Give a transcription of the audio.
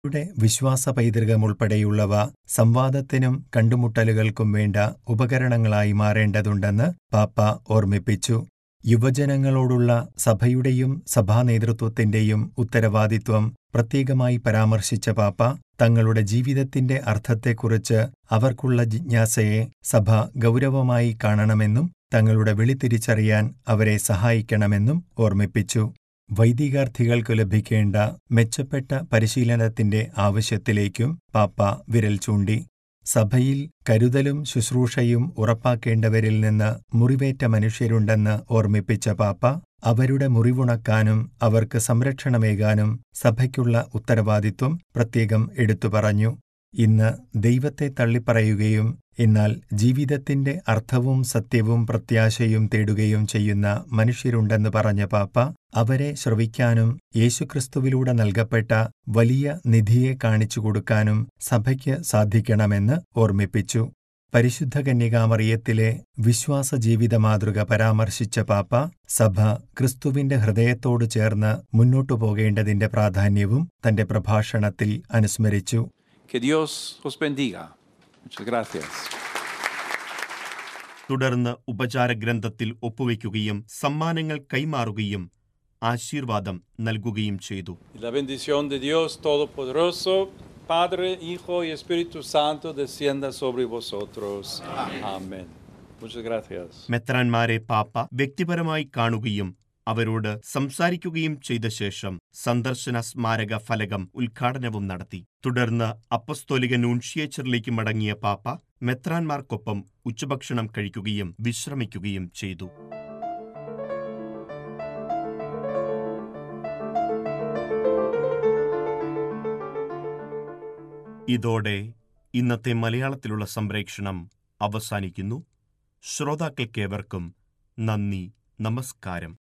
സഭയുടെ വിശ്വാസ പൈതൃകം ഉൾപ്പെടെയുള്ളവ സംവാദത്തിനും കണ്ടുമുട്ടലുകൾക്കും വേണ്ട ഉപകരണങ്ങളായി മാറേണ്ടതുണ്ടെന്ന് പാപ്പ ഓർമ്മിപ്പിച്ചു യുവജനങ്ങളോടുള്ള സഭയുടെയും സഭാനേതൃത്വത്തിന്റെയും ഉത്തരവാദിത്വം പ്രത്യേകമായി പരാമർശിച്ച പാപ്പ തങ്ങളുടെ ജീവിതത്തിന്റെ അർത്ഥത്തെക്കുറിച്ച് അവർക്കുള്ള ജിജ്ഞാസയെ സഭ ഗൗരവമായി കാണണമെന്നും തങ്ങളുടെ വിളി തിരിച്ചറിയാൻ അവരെ സഹായിക്കണമെന്നും ഓർമ്മിപ്പിച്ചു വൈദികാർത്ഥികൾക്കു ലഭിക്കേണ്ട മെച്ചപ്പെട്ട പരിശീലനത്തിന്റെ ആവശ്യത്തിലേക്കും പാപ്പ വിരൽ ചൂണ്ടി സഭയിൽ കരുതലും ശുശ്രൂഷയും ഉറപ്പാക്കേണ്ടവരിൽ നിന്ന് മുറിവേറ്റ മനുഷ്യരുണ്ടെന്ന് ഓർമ്മിപ്പിച്ച പാപ്പ അവരുടെ മുറിവുണക്കാനും അവർക്ക് സംരക്ഷണമേകാനും സഭയ്ക്കുള്ള ഉത്തരവാദിത്വം പ്രത്യേകം എടുത്തു പറഞ്ഞു ഇന്ന് ദൈവത്തെ തള്ളിപ്പറയുകയും എന്നാൽ ജീവിതത്തിന്റെ അർത്ഥവും സത്യവും പ്രത്യാശയും തേടുകയും ചെയ്യുന്ന മനുഷ്യരുണ്ടെന്ന് പറഞ്ഞ പാപ്പ അവരെ ശ്രവിക്കാനും യേശുക്രിസ്തുവിലൂടെ നൽകപ്പെട്ട വലിയ നിധിയെ കാണിച്ചു കൊടുക്കാനും സഭയ്ക്ക് സാധിക്കണമെന്ന് ഓർമ്മിപ്പിച്ചു പരിശുദ്ധ കന്യകാമറിയത്തിലെ വിശ്വാസ ജീവിത മാതൃക പരാമർശിച്ച പാപ്പ സഭ ക്രിസ്തുവിന്റെ ഹൃദയത്തോട് ചേർന്ന് മുന്നോട്ടു പോകേണ്ടതിന്റെ പ്രാധാന്യവും തന്റെ പ്രഭാഷണത്തിൽ അനുസ്മരിച്ചു Que Dios os bendiga. Muchas gracias. തുടർന്ന് ഉപചാരഗ്രന്ഥത്തിൽ ഒപ്പുവെക്കുകയും സമ്മാനങ്ങൾ കൈമാറുകയും ആശീർവാദം നൽകുകയും ചെയ്തു Y la bendición de Dios Todopoderoso, Padre, Hijo y Espíritu Santo descienda sobre vosotros. Amén. Muchas gracias. മെത്രാന്മാരെ പാപ്പ വ്യക്തിപരമായി കാണുകയും അവരോട് സംസാരിക്കുകയും ചെയ്ത ശേഷം സന്ദർശന സ്മാരക ഫലകം ഉദ്ഘാടനവും നടത്തി തുടർന്ന് അപ്പസ്തോലിക നൂൺഷിയേച്ചറിലേക്ക് മടങ്ങിയ പാപ്പ മെത്രാന്മാർക്കൊപ്പം ഉച്ചഭക്ഷണം കഴിക്കുകയും വിശ്രമിക്കുകയും ചെയ്തു ഇതോടെ ഇന്നത്തെ മലയാളത്തിലുള്ള സംപ്രേക്ഷണം അവസാനിക്കുന്നു ശ്രോതാക്കൾക്കേവർക്കും നന്ദി നമസ്കാരം